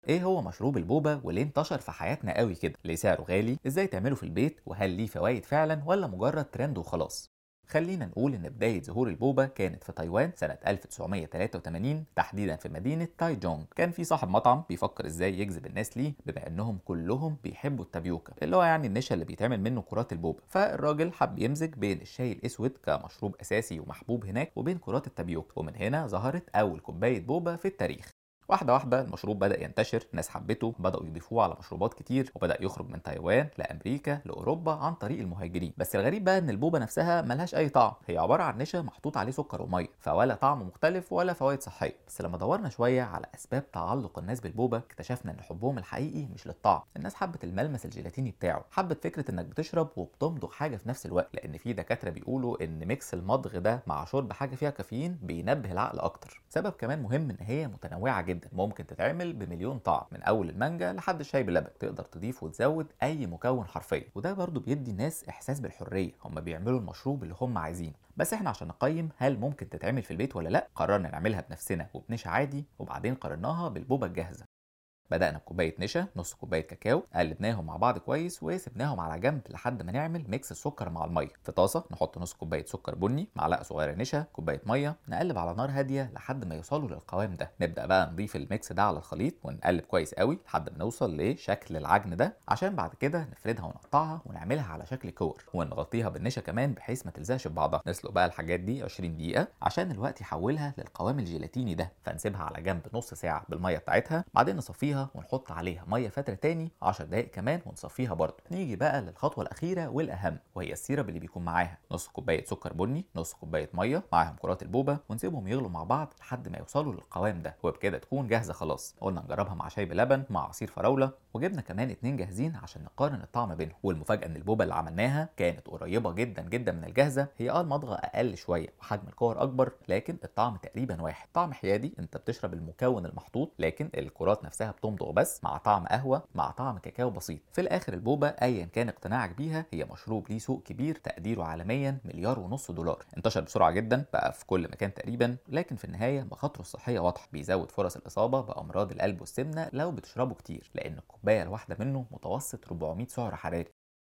ايه هو مشروب البوبا وليه انتشر في حياتنا قوي كده ليه سعره غالي ازاي تعمله في البيت وهل ليه فوائد فعلا ولا مجرد ترند وخلاص خلينا نقول ان بداية ظهور البوبا كانت في تايوان سنة 1983 تحديدا في مدينة تاي جونج كان في صاحب مطعم بيفكر ازاي يجذب الناس ليه بما انهم كلهم بيحبوا التابيوكا اللي هو يعني النشا اللي بيتعمل منه كرات البوبا فالراجل حب يمزج بين الشاي الاسود كمشروب اساسي ومحبوب هناك وبين كرات التابيوكا ومن هنا ظهرت اول كوباية بوبا في التاريخ واحدة واحدة المشروب بدأ ينتشر ناس حبته بدأوا يضيفوه على مشروبات كتير وبدأ يخرج من تايوان لأمريكا لأوروبا عن طريق المهاجرين بس الغريب بقى إن البوبة نفسها ملهاش أي طعم هي عبارة عن نشا محطوط عليه سكر ومية فولا طعم مختلف ولا فوائد صحية بس لما دورنا شوية على أسباب تعلق الناس بالبوبة اكتشفنا إن حبهم الحقيقي مش للطعم الناس حبت الملمس الجيلاتيني بتاعه حبت فكرة إنك بتشرب وبتمضغ حاجة في نفس الوقت لأن في دكاترة بيقولوا إن ميكس المضغ ده مع شرب حاجة فيها كافيين بينبه العقل أكتر سبب كمان مهم إن هي متنوعة جدا ممكن تتعمل بتتعمل بمليون طعم من اول المانجا لحد الشاي بلبن تقدر تضيف وتزود اي مكون حرفيا وده برضو بيدي الناس احساس بالحريه هم بيعملوا المشروب اللي هم عايزينه بس احنا عشان نقيم هل ممكن تتعمل في البيت ولا لا قررنا نعملها بنفسنا وبنشا عادي وبعدين قارناها بالبوبه الجاهزه بدأنا بكوباية نشا نص كوباية كاكاو قلبناهم مع بعض كويس وسبناهم على جنب لحد ما نعمل ميكس السكر مع المية في طاسة نحط نص كوباية سكر بني معلقة صغيرة نشا كوباية مية نقلب على نار هادية لحد ما يوصلوا للقوام ده نبدأ بقى نضيف الميكس ده على الخليط ونقلب كويس قوي لحد ما نوصل لشكل العجن ده عشان بعد كده نفردها ونقطعها ونعملها على شكل كور ونغطيها بالنشا كمان بحيث ما تلزقش ببعضها نسلق بقى الحاجات دي 20 دقيقة عشان الوقت يحولها للقوام الجيلاتيني ده فنسيبها على جنب نص ساعة بالمية بتاعتها بعدين نصفيها ونحط عليها عليها ميه فتره تاني 10 دقائق كمان ونصفيها برضه نيجي بقى للخطوه الاخيره والاهم وهي السيرب اللي بيكون معاها نص كوبايه سكر بني نص كوبايه ميه معاهم كرات البوبه ونسيبهم يغلوا مع بعض لحد ما يوصلوا للقوام ده وبكده تكون جاهزه خلاص قلنا نجربها مع شاي بلبن مع عصير فراوله وجبنا كمان اتنين جاهزين عشان نقارن الطعم بينهم والمفاجاه ان البوبه اللي عملناها كانت قريبه جدا جدا من الجاهزه هي اه المضغه اقل شويه وحجم الكور اكبر لكن الطعم تقريبا واحد طعم حيادي انت بتشرب المكون المحطوط لكن الكرات نفسها بتمضغ بس مع طعم قهوه مع طعم كاكاو بسيط في الاخر البوبه ايا كان اقتناعك بيها هي مشروب ليه سوق كبير تقديره عالميا مليار ونص دولار انتشر بسرعه جدا بقى في كل مكان تقريبا لكن في النهايه مخاطره الصحيه واضحه بيزود فرص الاصابه بامراض القلب والسمنه لو بتشربه كتير لان الكوبايه الواحده منه متوسط 400 سعر حراري